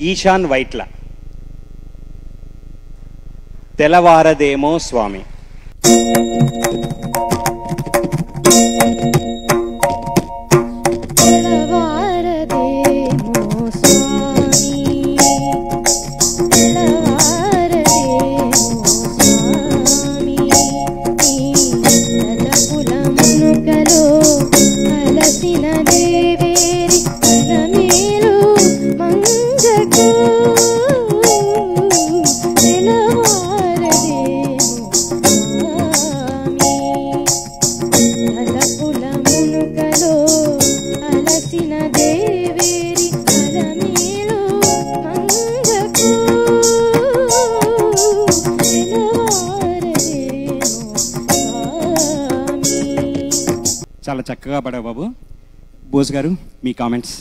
ఈశాన్ వైట్ల తెలవారదేమో స్వామి తెల్లవారదేమో స్వామి తెల్లవారదేమో స్వామి నీ తలపుల మునుకలో అలసిన దేవేరి అలమేలు మంగకు తెల్లవారదేమో స్వామి అలపుల మునుకలో అలసిన దేవేరి అలమేలు మంగకు తెల్లవారదేమో స్వామి చాలా చక్కగా పడావు బాబు బోస్ గారు మీ కామెంట్స్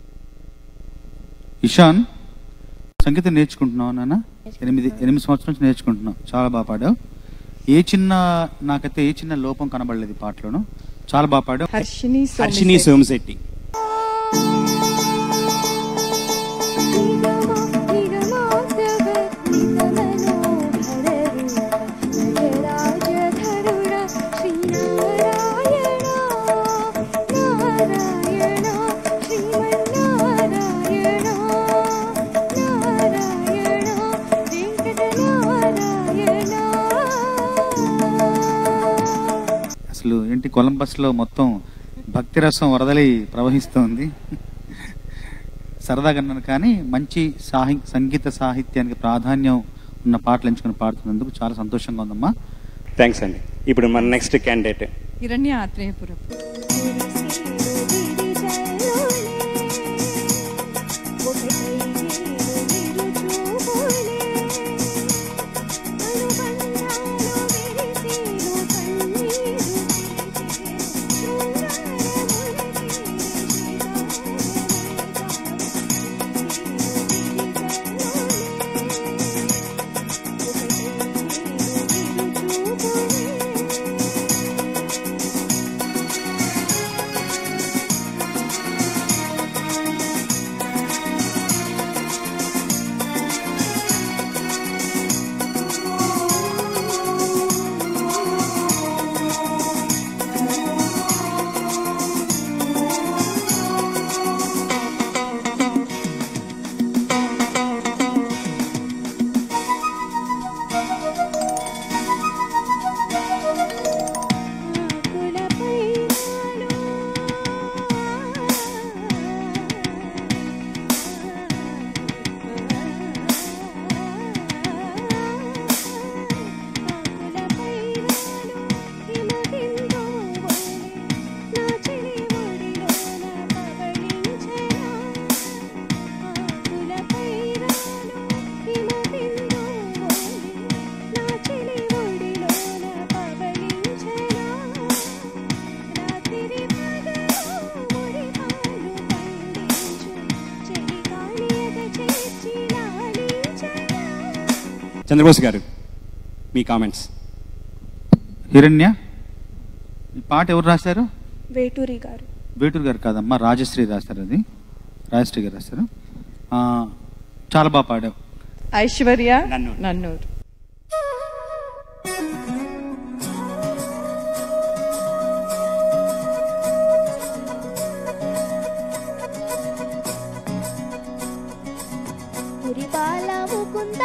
ఇషాన్ సంగీతం నేర్చుకుంటున్నావు నాన్న ఎనిమిది ఎనిమిది సంవత్సరాల నుంచి నేర్చుకుంటున్నావు చాలా బాగా పాడావు ఏ చిన్న నాకైతే ఏ చిన్న లోపం కనబడలేదు ఈ పాటలోను చాలా బాగా పాడావు హర్షిని హర్షిని సోమశెట్టి అసలు ఏంటి కొలంబస్లో మొత్తం భక్తి రసం వరదలి ప్రవహిస్తోంది సరదాగా అన్నాను కానీ మంచి సాహి సంగీత సాహిత్యానికి ప్రాధాన్యం ఉన్న పాటలు ఎంచుకుని పాడుతున్నందుకు చాలా సంతోషంగా ఉందమ్మా థ్యాంక్స్ అండి ఇప్పుడు మన నెక్స్ట్ క్యాండిడేట్ హిరణ్య ఆత్రేయపురం చంద్రబోస్ గారు మీ కామెంట్స్ హిరణ్య ఈ పాట ఎవరు రాశారు వేటూరి గారు వేటూరు గారు కాదమ్మా రాజశ్రీ రాశారు అది రాజశ్రీ గారు రాశారు ఆ, చాలా బాగా పాడావు ఐశ్వర్య నన్నూరు. నన్నూరు పురిపాల ముకుంద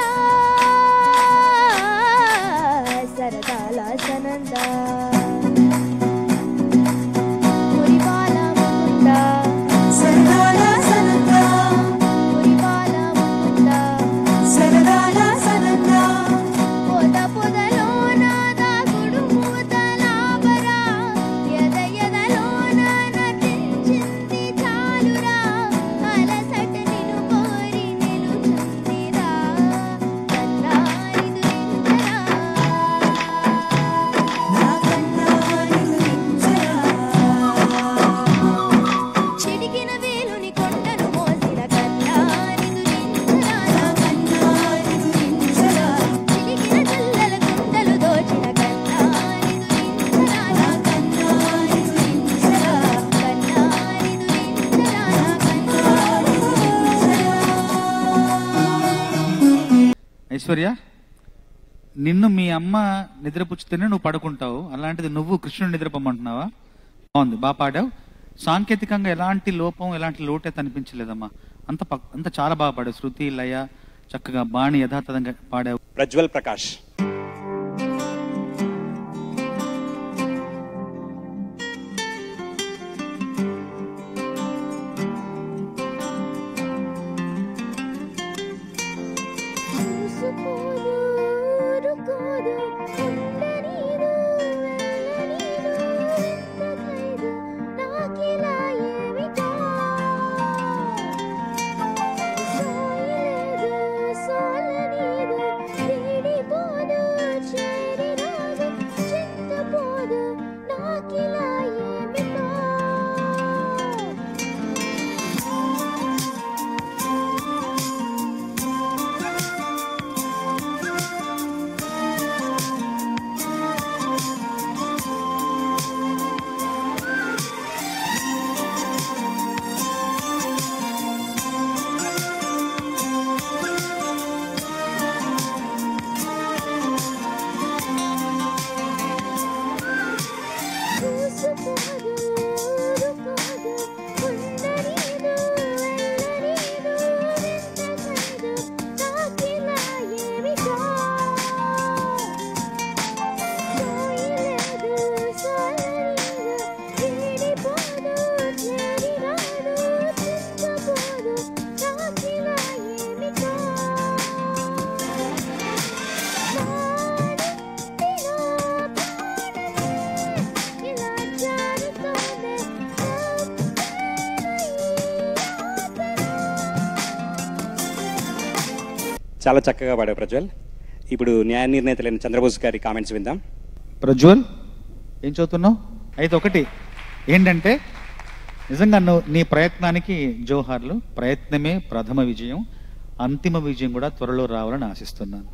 సరదాల సనంద పురిపాల ముకుంద సరదాల సనంద పురిపాల ముకుంద సరదాల సనంద ఐశ్వర్య నిన్ను మీ అమ్మ నిద్రపుచ్చితేనే నువ్వు పడుకుంటావు అలాంటిది నువ్వు కృష్ణుడు నిద్రపోమంటున్నావా బాగుంది బాగా పాడావు సాంకేతికంగా ఎలాంటి లోపం ఎలాంటి లోటు అయితే అనిపించలేదమ్మా అంత పక్- అంత చాలా బాగా పాడావు శృతి లయ చక్కగా బాణి యథాతథంగా పాడావు ప్రజ్వల్ ప్రకాష్ చూసుకోదు ఊరుకోదు ఉండనీదు వెళ్ళనీదు ఎంత ఖైదు నాకిలా ఏమిటో సోయలేదు సోలనీదు వీడిపోదు చేరిరాదు చింతపోదు నాకిలా ఏమిటో చూసుకోదు ఊరుకోదు ఉండనీదు వెళ్ళనీదు ఎంత ఖైదు నాకిలా ఏమిటో సోయలేదు సోలనీదు వీడిపోదు చేరిరాదు చింతపోదు నాకిలా ఏమిటో ఇలా జారుతోంది చాలా చక్కగా పాడావు ప్రజ్వల్ ఇప్పుడు న్యాయ నిర్ణేతలైన చంద్రబోస్ గారి కామెంట్స్ విందాం ప్రజ్వల్ ఏం చదువుతున్నావు అయితే ఒకటి ఏంటంటే నిజంగా నువ్వు నీ ప్రయత్నానికి జోహార్లు ప్రయత్నమే ప్రథమ విజయం అంతిమ విజయం కూడా త్వరలో రావాలని ఆశిస్తున్నాను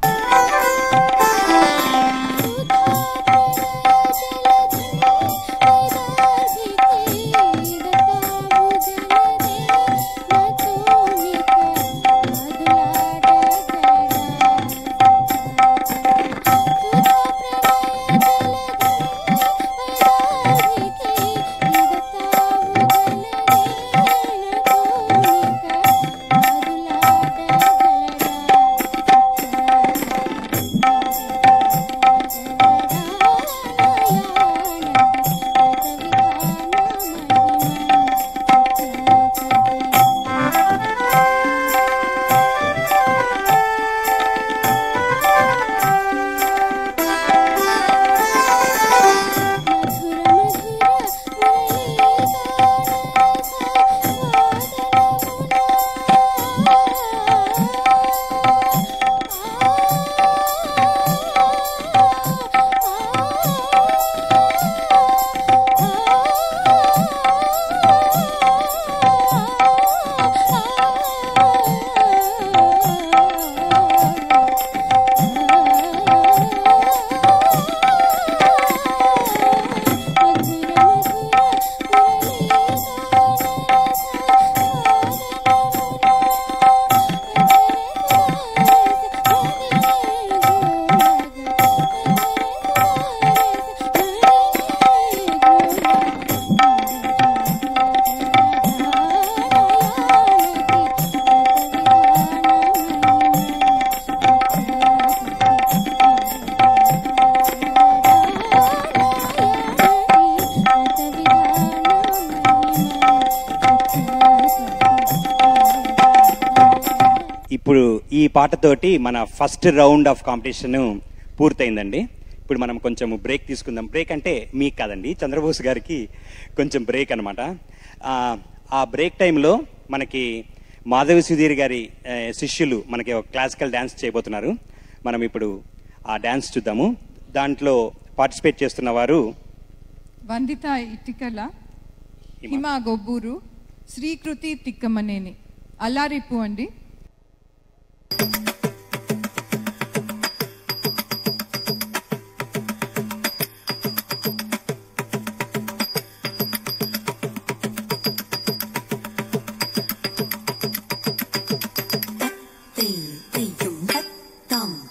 ఇప్పుడు ఈ పాటతోటి మన ఫస్ట్ రౌండ్ ఆఫ్ కాంపిటీషన్ పూర్తయిందండి ఇప్పుడు మనం కొంచెం బ్రేక్ తీసుకుందాం బ్రేక్ అంటే మీకు కాదండి చంద్రబోస్ గారికి కొంచెం బ్రేక్ అనమాట ఆ బ్రేక్ టైంలో మనకి మాధవి సుధీర్ గారి ఆ, శిష్యులు మనకి ఒక క్లాసికల్ డ్యాన్స్ చేయబోతున్నారు మనం ఇప్పుడు ఆ డ్యాన్స్ చూద్దాము దాంట్లో పార్టిసిపేట్ చేస్తున్న వారు వందిత ఇటికల హిమా గొబ్బూరు శ్రీకృతి తిక్కమనేని అల్లారిప్పు అండి 地地用得當。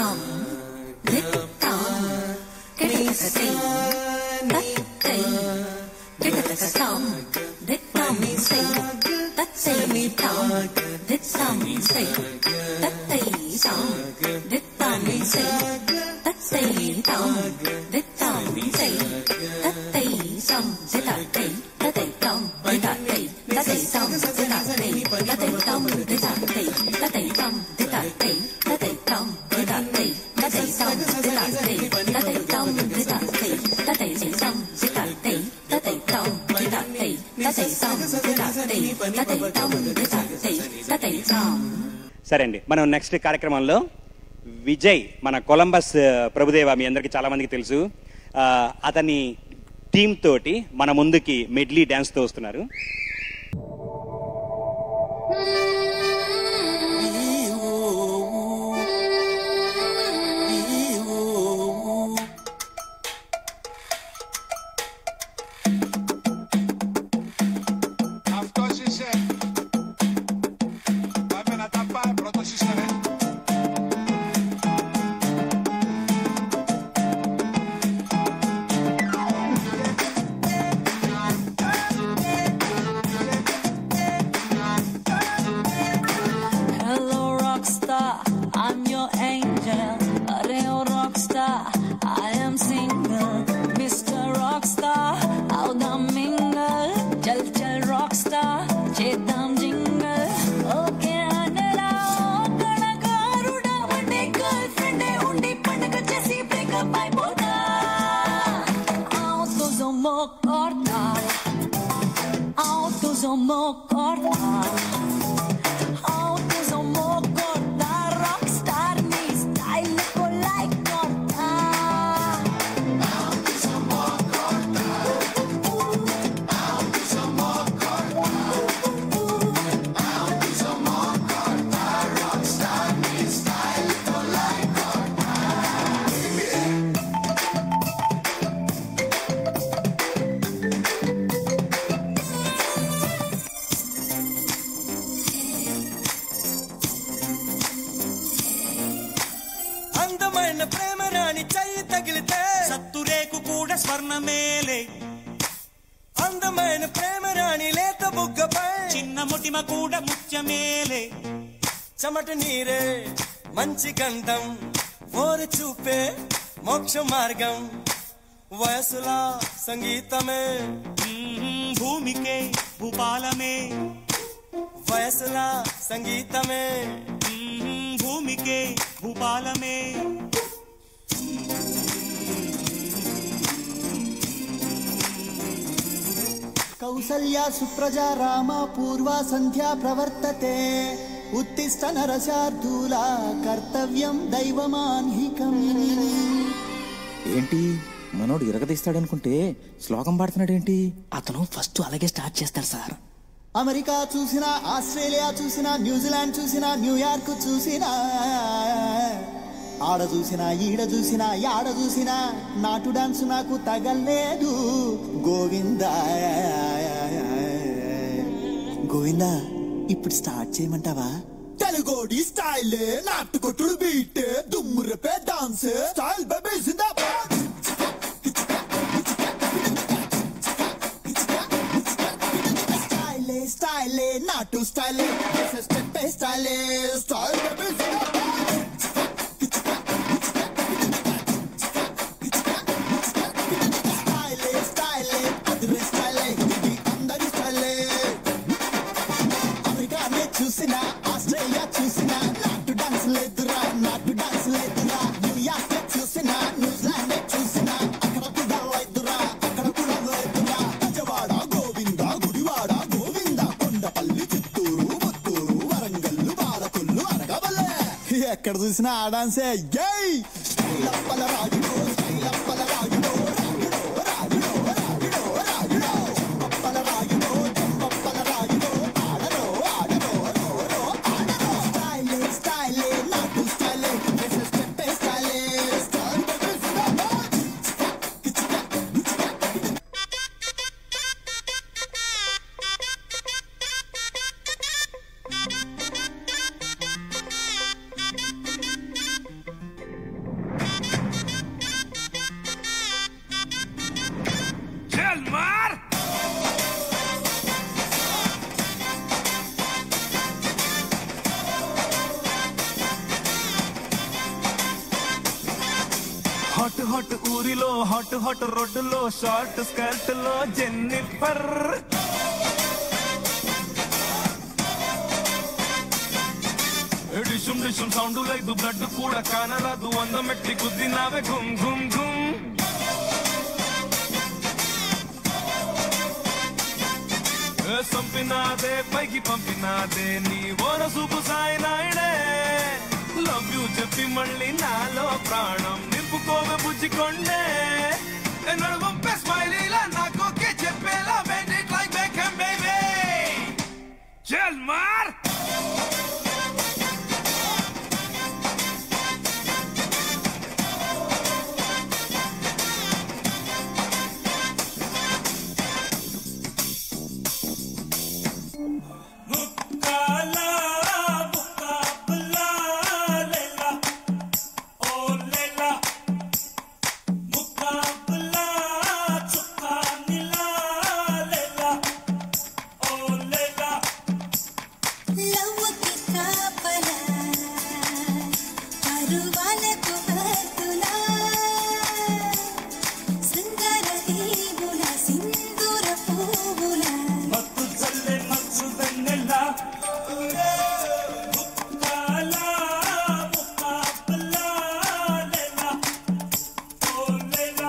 tam, dit tam, kidisa tay, tat tay, kidisa tam, dit tam say, tat say tam, dit tam say, tat tay tam, dit tam say, tat say tam, dit tam say, tat tay tam, dit tam tay, tat tay tam, dit tam tay, tat tay tam, dit tam tay, tat tay tam, dit tam tay, tat tay tam, dit tam tay, tat tay tam, dit tam tay, tat tay tam, dit tam tay, tat tay tam, dit tam tay, tat tay tam, dit tam tay, tat tay tam, dit tam tay, tat tay tam, dit tam tay, tat tay tam, dit tam tay, tat tay tam. సరే అండి మనం next కార్యక్రమంలో విజయ్ మన Columbus ఆ, ప్రభుదేవ మీ అందరికీ చాలా మందికి తెలుసు ఆ, అతని టీమ్ తోటి మన ముందుకి మెడ్లీ డ్యాన్స్ తో వస్తున్నారు Αυτό είσαι. Πάμε να τα πάμε. Πρώτος είσαι ρε. Hello, rockstar, I'm your angel. Areo rockstar, I am single. Mr. Rockstar, out the mingle. Chal chal rockstar, చేద్దాం jingle. Okay, అనరా, కళాకారుడా, ఉండే girlfriend ఏ ఉండి పండగ చేసి breakup అయిపోతా. Autos homo corta, autos homo corta. Autos homo corta, rockstar mi style ko like corta. Autos homo corta. Autos homo corta. Autos homo corta, rockstar mi style ko like corta. అందమైన ప్రేమ రాణి చెయ్యి తగిలితే సత్తురేకు కూడా స్వర్ణమేలే అందమైన ప్రేమ రాణి లేత బుగ్గపై చిన్న ముటిమ కూడా ముత్యమేలే చెమట నీరే మంచి గంధం ఓరి చూపే మోక్ష మార్గం వయసులా సంగీతమే మ్మ్, భూమికే భూపాలమే వయసులా సంగీతమే మ్మ్, భూమికే భూపాలమే కౌసల్యా సుప్రజా రామ పూర్వా సంధ్యా ప్రవర్తతే ఉత్తిష్ట నరశార్దూల కర్తవ్యం దైవమాన్హికం ఏంటి మనోడు ఇరగదీస్తాడనుకుంటే శ్లోకం పాడుతున్నాడేంటి అతను ఫస్ట్ అలాగే స్టార్ట్ చేస్తాడు సార్ అమెరికా చూసినా ఆస్ట్రేలియా చూసినా న్యూజిలాండ్ చూసినా న్యూయార్క్ చూసినా ఆడ చూసినా ఈడ చూసినా యాడ చూసినా నాటు డాన్స్ నాకు తగలేదు గోవిందా గోవిందా ఇప్పుడు స్టార్ట్ చేయమంటావా తెలుగోడి స్టైల్ నాటు కొట్టుడు బీట్ దుమ్ము రేపే డాన్స్ స్టైల్ బేబీ జిందాబాద్ స్టైలే స్టైలే నాటు స్టైలే స్టెప్ స్టైలే స్టైల్ బేబీ స్టైలే స్టైలే అదిరే స్టైలే ఇది అందరి స్టైలే అమెరికానే చూసినా ఆస్ట్రేలియా చూసినా నాటు డాన్స్ లేదురా నాటు డాన్స్ లేదురా న్యూయార్క్ చూసినా న్యూజిలాండ్ చూసినా అక్కడ కూడా లేదురా అక్కడ కూడా లేదురా విజయవాడ గోవింద గుడివాడ గోవింద కొండపల్లి చిత్తూరు మత్తూరు వరంగల్లు బాలకొల్లు అనగవల్లే ఎక్కడ చూసినా ఆ డాన్సే జై స్టైలప్పల రాజుడో స్టైలప్పల రాజుడో రాజుడో రాజుడో రాజుడో రాజుడో అప్పల రాజుడో జంపప్పల రాజుడో ఆడరో ఆడరో రోరో ఆడరో స్టైలే స్టైలే నాటు స్టైలే స్టెప్ స్టైలే స్టైల్ జిందాబాద్ హాట్ ఊరిలో హాట్ హాట్ రోడ్డులో షార్ట్ స్కర్ట్ లో జెన్నిఫర్ డిషుమ్ డిషుమ్ సౌండ్ లేదు బ్లడ్ కూడా కానరాదు వంద మెట్టి గుద్దినావే గుమ్ గుమ్ గుమ్ ఏ సంపినాదే పైకి పంపినాదే నీ ఓర సూపు సాయి నాయుడే లవ్ యూ చెప్పి మళ్ళీ నాలో ప్రాణం నింపుకోవే బుజ్జికొండే ఏ నడువంపే స్మైలీలా నాకోకే చెప్పేలా made it like become baby చల్ మార్ లవ్వుకి కాపలా పరువాలకు భక్తులా శృంగార దేవుల సింధూర పువ్వుల మత్తు చల్లే మచ్చు వెన్నెల ముక్కాల ముక్కాపల లేల ఓ లేల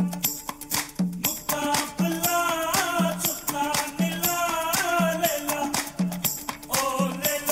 ముక్కాపల చుక్కా నిల లేల ఓ లేల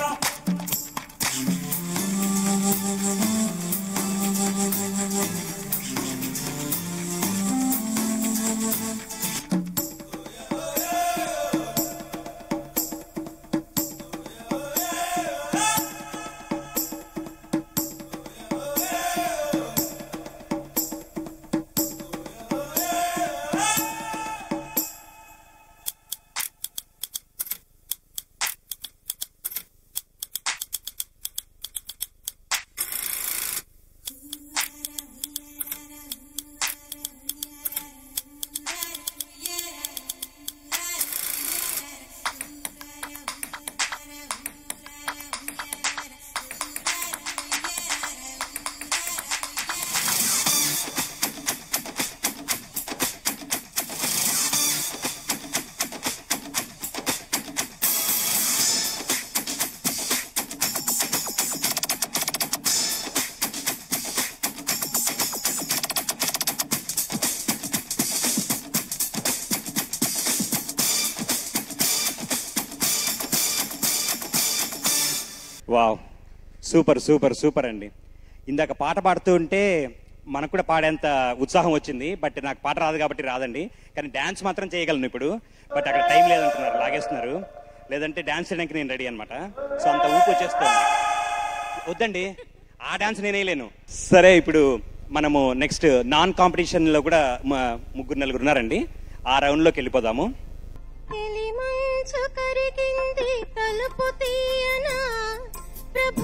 వావ్ సూపర్ సూపర్ సూపర్ అండి ఇందాక పాట పాడుతూ ఉంటే మనకు కూడా పాడేంత ఉత్సాహం వచ్చింది బట్ నాకు పాట రాదు కాబట్టి రాదండి కానీ డ్యాన్స్ మాత్రం చేయగలను ఇప్పుడు బట్ అక్కడ టైం లేదంటున్నారు లాగేస్తున్నారు లేదంటే డ్యాన్స్ చేయడానికి నేను రెడీ అనమాట సో అంత ఊపు వచ్చేస్తుంది వద్దండి ఆ డ్యాన్స్ నేను వేయలేను సరే ఇప్పుడు మనము నెక్స్ట్ నాన్ కాంపిటీషన్లో కూడా మా ముగ్గురు నలుగురు ఉన్నారండి ఆ రౌండ్లోకి వెళ్ళిపోదాము తెలిమంచు కరిగింది తలుపు తీయనా ప్రభు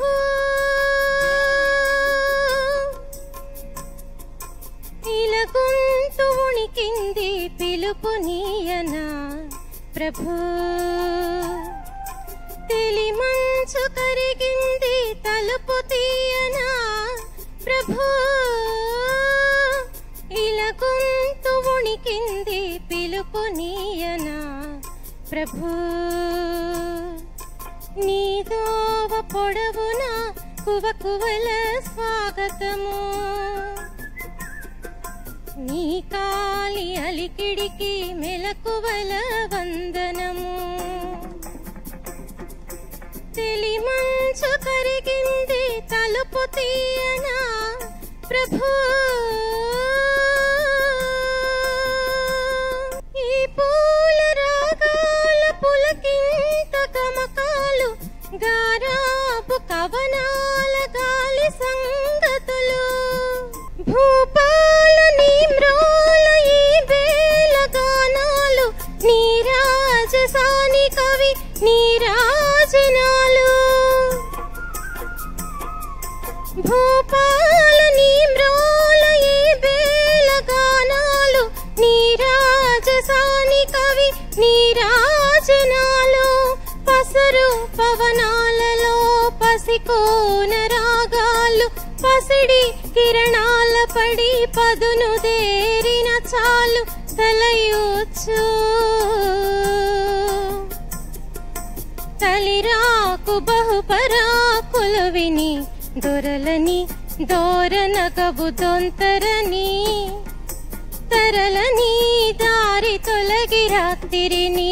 ఇలగొంతు ఉణికింది పిలుపు నీయనా ప్రభు తెలిమంచు కరిగింది తలుపు తీయనా ప్రభు ఇలగొంతు ఉణికింది పిలుపు నీయనా ప్రభు నీదోవ పొడవున కువ కువల స్వాగతము నీ కాలి అలికిడికి మెలకువల వందనము తెలిమంచు కరిగింది తలుపు తీయనా ప్రభు ఈ పూల రాగాల పులకింత గమకాలు గారాపు కవనాల గాలి సంగతులు భూపాల నీ మ్రోల ఈ వేల గానాలు నీ రాజసాని కవి నీ రాజనాలు భూపాల నీ మ్రోల ఈ వేల గానాలు నీ రాజసాని కవి నీ రాజనాలు పసరు పవనాలలో పసికోన రాగాలు పసిడి కిరణాల పడి పదును దేరిన చాలు తలయూచు తలిరాకు బహుపరాకులు విని దొరలని దోరనగబు దొంతరని తరలని దారి తొలగి రాత్రిని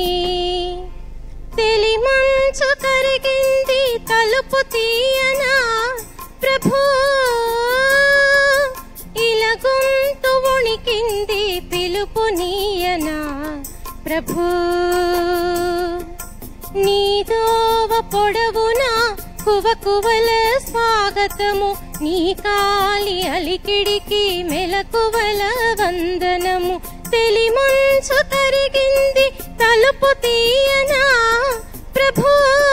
తెలిమంచు కరిగింది తలుపు తీయనా ప్రభు ఇలా గొంతు ఉణికింది పిలుపు నీయనా ప్రభు నీదోవ పొడవునా కువ కువల స్వాగతము నీ కాలి అలికిడికి మెలకువల వందనము తెలిమంచు కరిగింది తలుపు తీయనా ప్రభు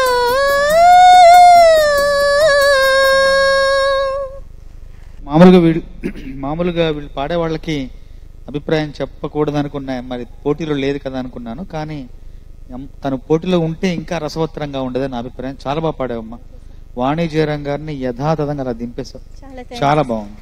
మామూలుగా వీడు మామూలుగా వీళ్ళు పాడే వాళ్ళకి అభిప్రాయం చెప్పకూడదు అనుకున్నా మరి పోటీలో లేదు కదా అనుకున్నాను కానీ ఎం- తను పోటీలో ఉంటే ఇంకా రసవత్తరంగా ఉండదు నా అభిప్రాయం చాలా బాగా పాడావమ్మా వాణి జయరాం గారిని యథాతథంగా అలా దింపేశావు చాలా thanks. చాలా బాగుంది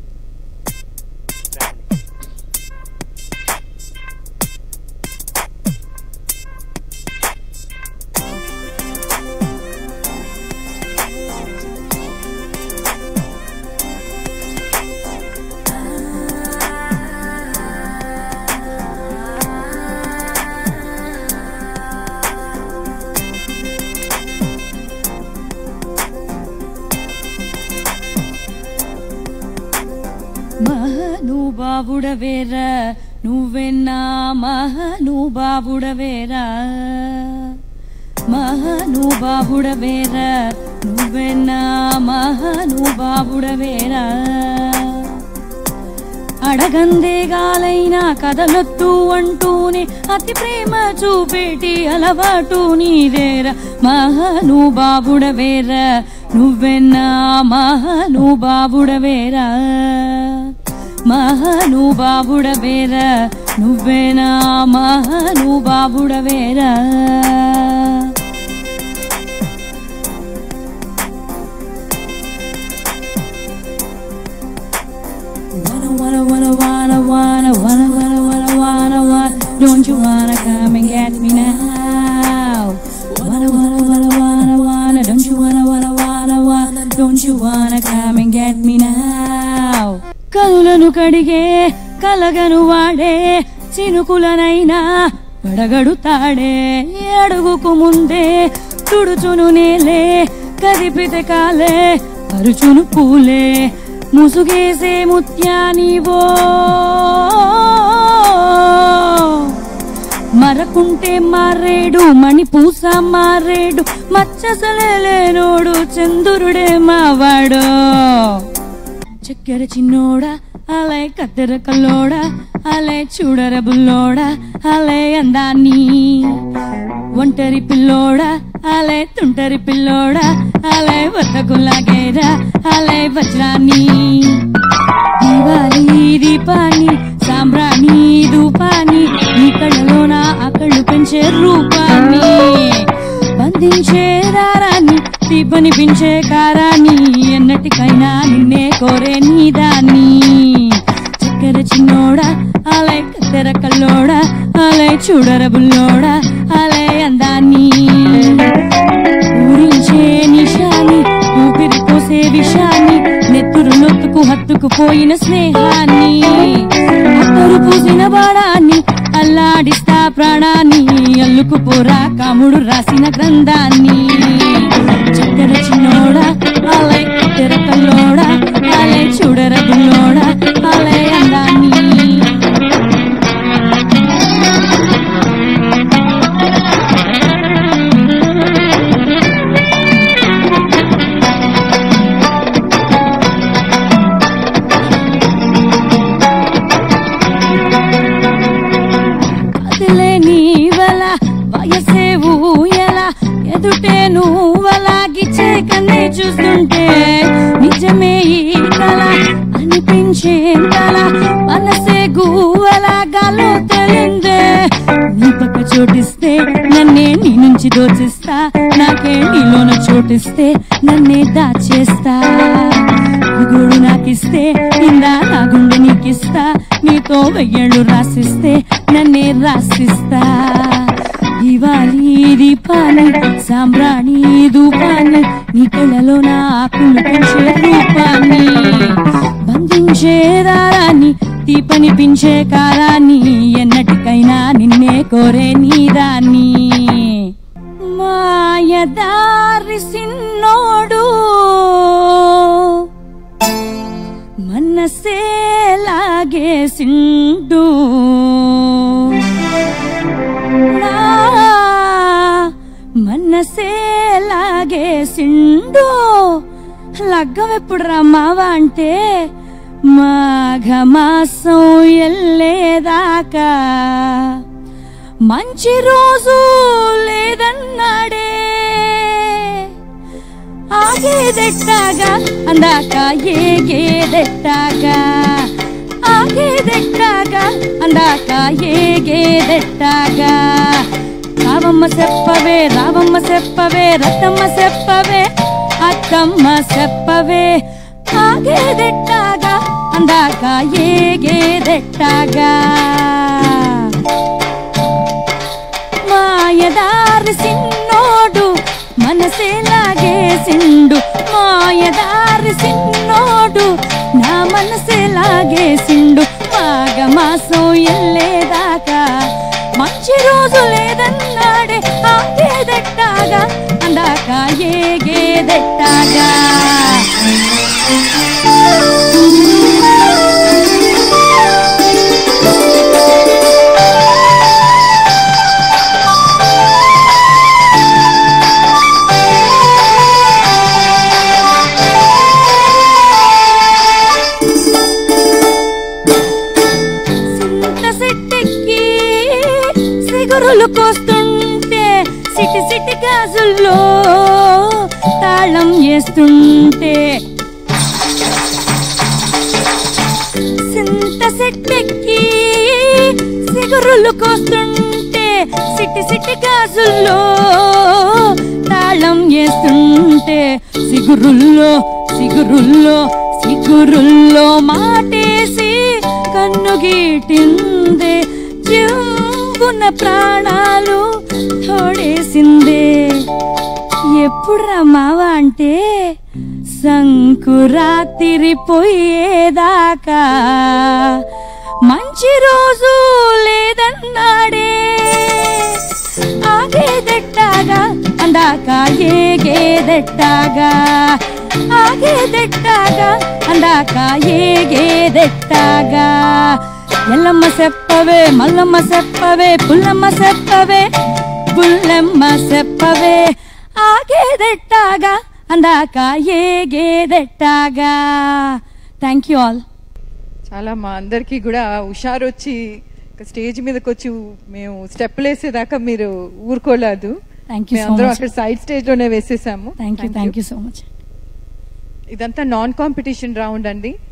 మహానుభావుడవేరా నువ్వెన్నా మహానుభావుడవేరా మహానుభావుడవేరా నువ్వెన్నా మహానుభావుడవేరా అడగందేగాలైనా కదలొద్దు అంటూనే అతి ప్రేమ చూపేటి అలవాటు నీదేరా మహానుభావుడవేరా నువ్వెన్నా మహానుభావుడవేరా మహానుభావుడవేరా నువ్వేనా మహానుభావుడవేరా Wanna, wanna, wanna, wanna, wanna, wanna, wanna, wanna, wanna, wanna, don't you wanna come and get me now? Wanna, wanna, wanna, wanna, wanna, don't you wanna, wanna, wanna, wanna, don't you wanna come and get me now? కనులను కడిగే కలగను వాడే చినుకులనైనా పడగడుతాడే అడుగుకు ముందే తుడుచును నేలే కదిపితే కాలే పరుచును పూలే ముసుగేసే ముత్యానివో మరకుంటే మారేడు మణిపూస మారేడు మచ్చసలేనోడు చంద్రుడే మావాడు చక్కెర చిన్నోడా అలే కత్తెర కల్లోడా అలే చూడర బుల్లోడా అలే అందాన్ని ఒంటరి పిల్లోడా అలే తుంటరి పిల్లోడా అలే వద్దకులాగేరా అలే వజ్రాన్ని దివాలి దీపాన్ని సాంబ్రాణి ధూపాన్ని ఈ కళ్ళలోన ఆ కళ్ళు పెంచే రూపాన్ని బంధించే దారాన్ని తీపనిపించే కారాన్ని ఎన్నటికైనా నిన్నే కోరే నీదాన్ని చక్కెర చిన్నోడా అలే కత్తెర కల్లోడా అలే చూడర బుల్లోడా అలే అందాన్ని ఊరించే నిషాన్ని ఊపిరి పోసే విషాన్ని నెత్తురు నొత్తుకు హత్తుకు పోయిన స్నేహాన్ని అత్తరు పూసిన బాడాన్ని అల్లాడిస్తా ప్రాణాన్ని అల్లుకు పోరా కాముడు రాసిన గ్రంథాన్ని చక్కెర చిన్నోడా అలే తెరకల్లోడా అలే చూడర బుల్లోడా అలే అందాన్ని కదిలే నీవల వయసే ఊయల ఎదుటే నువ్వలాగిచ్చే కన్నే చూస్తుంటే నిజమే ఈ కల అనిపించే కల మనసే గువ్వలాగాలో తెలిందే నీ పక్క చోటిస్తే నన్నే నీ నుంచి దోచిస్తా నాకే నీలోన చోటిస్తే నన్నే దాచేస్తా గూడు నాకిస్తే ఇందా నా గుండె నీకిస్తా నీతో వెయ్యేళ్ళు రాసిస్తే నన్నే రాసిస్తా దివాలి దీపాన్ని సాంబ్రాణి ధూపాన్ని నీ కళ్ళలో నా ఆకులు పెంచే రూపాన్ని బంధించే దారాన్ని దీపనిపించే కాలాన్ని ఎన్నటికైనా నిన్నే కోరే నీదాన్ని మాయదారి సిన్నోడు మనసే లాగేసిండు నా మనసే లాగేసిండు లగ్గం ఎప్పుడు రమ్మావా అంటే మాఘమాసం ఎల్లేదాకా మంచి రోజు లేదన్నాడే ఆగేదెట్టాగా అందాక ఏగేదెట్టాగా ఆగేదెట్టాగా అందాక ఏగేదెట్టాగా రావమ్మ చెప్పవే రావమ్మ చెప్పవే రత్తమ్మ చెప్పవే అత్తమ్మ చెప్పవే ఆగేదెట్టాగా అందాక ఏగేదెట్టాగా మాయదారి సిన్నోడు మనసే లాగేసిండు మాయదారి సిన్నోడు నా మనసే లాగేసిండు మాఘమాసం ఎల్లేదాకా మంచి రోజు లేదన్నాడే ఆగేదెట్టాగా అందాక ఏగేదెట్టాగా సింత సెట్టెక్కి సిగురులు కోస్తుంటే సిటి సిటి గాజుల్లో తాళం వేస్తుంటే సింత సెట్టెక్కి సిగురులు కోస్తుంటే సిటి సిటి గాజుల్లో తాళం వేస్తుంటే సిగురుల్లో సిగురుల్లో సిగురుల్లో మాటేసి కన్ను గీటిందే చెంబున ప్రాణాలు తోడేసిందే ఎప్పుడు రమ్మావా అంటే సంకురాతిరి పోయేదాకా మంచి రోజు లేదన్నాడే ఆగేదెట్టాగా అందాక ఏగేదెట్టాగా ఆగేదెట్టాగా అందాక ఏగేదెట్టాగా ఎల్లమ్మ చెప్పవే మల్లమ్మ చెప్పవే పుల్లమ్మ చెప్పవే పుల్లమ్మ చెప్పవే ఆగేదెట్టాగా అందాక ఏగేదెట్టాగా థ్యాంక్ యూ ఆల్ చాలా మా అందరికీ కూడా హుషారు వచ్చి స్టేజ్ మీదకి వచ్చి మేము స్టెప్పులు వేసేదాకా మీరు ఊరుకోలేదు Thank you so మేమందరం much. అక్కడ సైడ్ స్టేజ్ లోనే వేసేసాము thank you thank you so much ఇదంతా నాన్ కాంపిటీషన్ రౌండ్ అండి